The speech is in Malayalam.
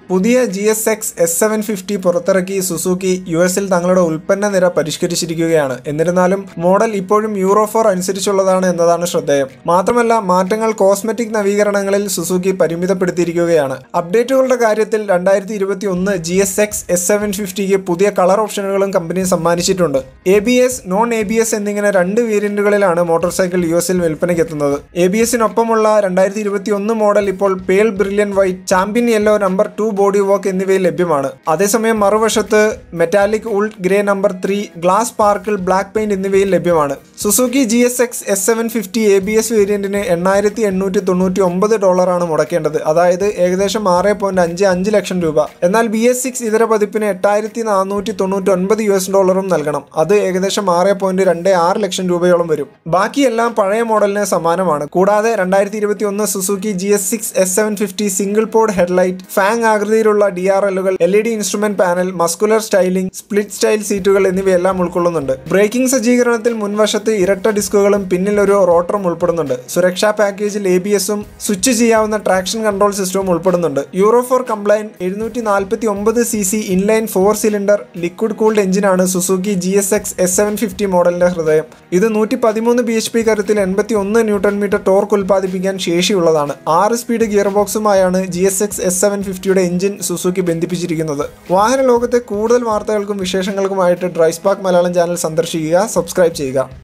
പുതിയ G S X S seven fifty പുറത്തിറക്കി സുസുക്കി യു എസിൽ തങ്ങളുടെ ഉൽപ്പന്ന നിര പരിഷ്കരിച്ചിരിക്കുകയാണ് എന്നിരുന്നാലും മോഡൽ ഇപ്പോഴും യൂറോ ഫോർ അനുസരിച്ചുള്ളതാണ് എന്നതാണ് ശ്രദ്ധേയം മാത്രമല്ല മാറ്റങ്ങൾ കോസ്മെറ്റിക് നവീകരണങ്ങളിൽ സുസുക്കി പരിമിതപ്പെടുത്തിയിരിക്കുകയാണ് അപ്ഡേറ്റുകളുടെ കാര്യത്തിൽ രണ്ടായിരത്തി ഇരുപത്തി ഒന്ന് G S X S seven ഫിഫ്റ്റിക്ക് പുതിയ കളർ ഓപ്ഷനുകളും കമ്പനി സമ്മാനിച്ചിട്ടുണ്ട് A B S non A B S എന്നിങ്ങനെ രണ്ട് വേരിയന്റുകളിലാണ് മോട്ടോർ സൈക്കിൾ യു എസിൽ വിൽപ്പനയ്ക്ക് എത്തുന്നത് എ ബി എസിനൊപ്പമുള്ള രണ്ടായിരത്തി ഇരുപത്തി ഒന്ന് മോഡൽ ഇപ്പോൾ pearl brilliant white champion yellow number two body work എന്നിവയിൽ ലഭ്യമാണ് അതേസമയം മറുവശത്ത് metallic Oort grey number three glass sparkle black paint എന്നിവയിൽ ലഭ്യമാണ് Suzuki G S X S seven fifty A B S വേരിയന്റിന് എണ്ണായിരത്തി എണ്ണൂറ്റി തൊണ്ണൂറ്റി ഒമ്പത് ഡോളറാണ് മുടക്കേണ്ടത് അതായത് ഏകദേശം ആറ് പോയിന്റ് അഞ്ച് അഞ്ച് ലക്ഷം രൂപ എന്നാൽ ബി എസ് സിക്സ് ഇതര പതിപ്പിന് എട്ടായിരത്തി നാനൂറ്റി തൊണ്ണൂറ്റി ഒൻപത് യു എസ് ഡോളറും നൽകണം അത് ഏകദേശം ആറ് പോയിന്റ് രണ്ട് ആറ് ലക്ഷം രൂപയോളം വരും ബാക്കിയെല്ലാം പഴയ മോഡലിന് സമാനമാണ് കൂടാതെ രണ്ടായിരത്തി ഇരുപത്തി ഒന്ന് Suzuki G S six S seven fifty single pod headlight fang ആകൃതിയിലുള്ള ഡി ആർ എല്ലുകൾ L E D instrument panel muscular styling split style സീറ്റുകൾ എന്നിവയെല്ലാം ഉൾക്കൊള്ളുന്നുണ്ട് ബ്രേക്കിംഗ് സജ്ജീകരണത്തിൽ മുൻവശത്ത് ഇരട്ട ഡിസ്കുകളും പിന്നിൽ ഒരു റോട്ടറും ഉൾപ്പെടുന്നുണ്ട് സുരക്ഷാ പാക്കേജിൽ എ ബി എസും സ്വിച്ച് ചെയ്യാവുന്ന ട്രാക്ഷൻ കൺട്രോൾ സിസ്റ്റവും ഉൾപ്പെടുന്നുണ്ട് യൂറോ ഫോർ കംപ്ലൈന്റ് എഴുന്നൂറ്റി നാൽപ്പത്തി ഒമ്പത് C C inline four cylinder liquid cooled എഞ്ചിനാണ് Suzuki G S X S seven fifty മോഡലിന്റെ ഹൃദയം ഇത് നൂറ്റി പതിമൂന്ന് ബി എച്ച് പി കരുത്തിൽ എൺപത്തി ഒന്ന് ന്യൂട്ടൺ മീറ്റർ ടോർക്ക് ഉൽപ്പാദിപ്പിക്കാൻ ശേഷിയുള്ളതാണ് ആറ് സ്പീഡ് ഗിയർ ബോക്സുമായാണ് G S X S seven ഫിഫ്റ്റിയുടെ എഞ്ചിൻ സുസുക്കി ബന്ധിപ്പിച്ചിരിക്കുന്നത് വാഹന ലോകത്തെ കൂടുതൽ വാർത്തകൾക്കും വിശേഷങ്ങൾക്കുമായിട്ട് ഡ്രൈസ്പാർക്ക് മലയാളം ചാനൽ സന്ദർശിക്കുക സബ്സ്ക്രൈബ് ചെയ്യുക